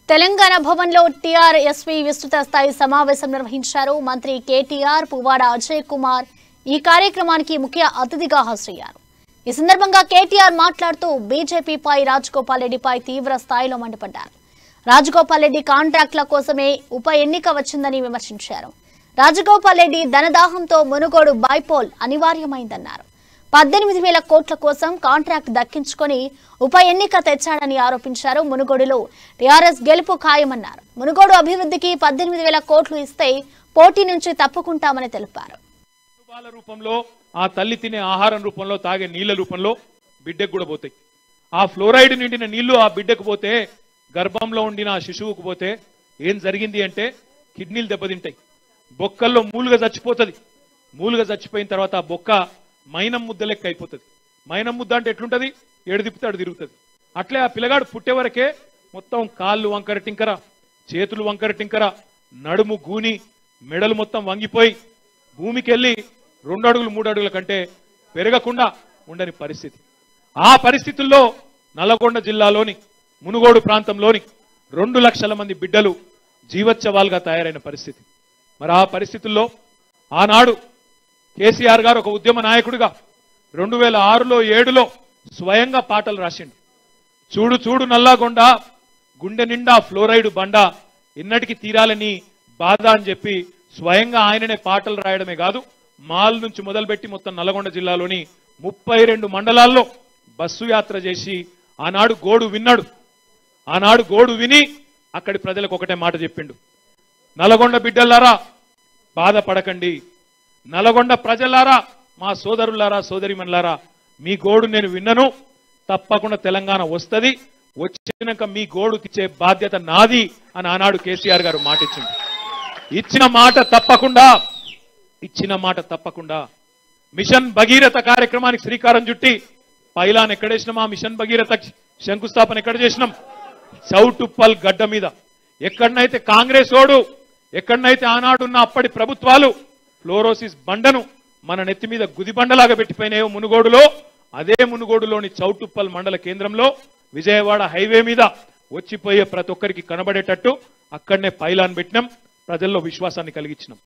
తెలంగాణ భవన్లో టీఆర్ఎస్వి విస్తృత స్థాయి సమావేశం నిర్వహించారు మంత్రి కేటీఆర్ పువ్వాడ అజయ్ కుమార్ ఈ కార్యక్రమానికి ముఖ్య అతిథిగా హాజరయ్యారు ఈ సందర్భంగా కేటీఆర్ మాట్లాడుతూ బీజేపీపై రాజగోపాల్ రెడ్డిపై తీవ్ర స్థాయిలో మండిపడ్డారు రాజగోపాల్ రెడ్డి కాంట్రాక్టుల కోసమే ఉప ఎన్నిక వచ్చిందని విమర్శించారు రాజగోపాల్ రెడ్డి ధనదాహంతో మునుగోడు బైపోల్ అనివార్యమైందన్నారు పద్దెనిమిది వేల కోట్ల కోసం కాంట్రాక్ట్ దక్కించుకొని ఉప ఎన్నిక తెచ్చాడని ఆరోపించారు మునుగోడులో టీఆర్ఎస్ గెలుపు ఖాయమన్నారు మునుగోడు అభివృద్ధికి పద్దెనిమిది వేల కోట్లు ఇస్తే పోటీ నుంచి తప్పుకుంటామని తెలిపారు పాల రూపంలో ఆ తల్లి తినే ఆహారం రూపంలో తాగే నీళ్ల రూపంలో బిడ్డకు కూడా పోతాయి ఆ ఫ్లోరైడ్ నిండిన నీళ్లు ఆ బిడ్డకు పోతే గర్భంలో ఉండిన ఆ శిశువుకు పోతే ఏం జరిగింది అంటే కిడ్నీలు దెబ్బతింటాయి బొక్కల్లో మూలుగా చచ్చిపోతుంది మూలుగా చచ్చిపోయిన తర్వాత ఆ బొక్క మైనం ముద్ద లెక్క అయిపోతుంది మైనం ముద్ద అంటే ఎట్లుంటది ఏడు తిప్పుతాడు తిరుగుతుంది అట్లే ఆ పిల్లగాడు పుట్టే వరకే మొత్తం కాళ్ళు వంకర టింకర చేతులు వంకర టింకర నడుము గూని మెడలు మొత్తం వంగిపోయి భూమికెళ్ళి రెండు అడుగులు మూడు అడుగుల కంటే పెరగకుండా ఉండని పరిస్థితి ఆ పరిస్థితుల్లో నల్లగొండ జిల్లాలోని మునుగోడు ప్రాంతంలోని రెండు లక్షల మంది బిడ్డలు జీవోత్సవాలుగా తయారైన పరిస్థితి మరి ఆ పరిస్థితుల్లో ఆనాడు కేసీఆర్ గారు ఒక ఉద్యమ నాయకుడిగా రెండు వేల ఆరులో ఏడులో స్వయంగా పాటలు రాసిండు చూడు చూడు నల్లాగొండ గుండె నిండా ఫ్లోరైడ్ బండ ఇన్నటికి తీరాలని బాధ అని చెప్పి స్వయంగా ఆయననే పాటలు రాయడమే కాదు మాల్ నుంచి మొదలుపెట్టి మొత్తం నల్గొండ జిల్లాలోని ముప్పై రెండు మండలాల్లో బస్సు యాత్ర చేసి ఆనాడు గోడు విన్నాడు ఆనాడు గోడు విని అక్కడి ప్రజలకు ఒకటే మాట చెప్పిండు నల్గొండ బిడ్డలారా బాధపడకండి నల్గొండ ప్రజలారా మా సోదరులారా సోదరిమన్లారా మీ గోడు నేను విన్నను తప్పకుండా తెలంగాణ వస్తది వచ్చినాక మీ గోడు తెచ్చే బాధ్యత నాది అని ఆనాడు కేసీఆర్ గారు మాట ఇచ్చింది ఇచ్చిన మాట తప్పకుండా ఇచ్చిన మాట తప్పకుండా మిషన్ భగీరథ కార్యక్రమానికి శ్రీకారం చుట్టి పైలాన్ ఎక్కడేసినాం ఆ మిషన్ భగీరథ శంకుస్థాపన ఎక్కడ చేసినాం చౌటుప్పల్ గడ్డ మీద ఎక్కడనైతే కాంగ్రెస్ ఓడు ఎక్కడనైతే ఆనాడున్న అప్పటి ప్రభుత్వాలు ఫ్లోరోసిస్ బండను మన నెత్తి మీద గుది బండలాగా పెట్టిపోయినాయో మునుగోడులో అదే మునుగోడులోని చౌటుప్పల్ మండల కేంద్రంలో విజయవాడ హైవే మీద వచ్చిపోయే ప్రతి ఒక్కరికి కనబడేటట్టు అక్కడనే పైలాన్ పెట్టినాం ప్రజల్లో విశ్వాసాన్ని కలిగించినాం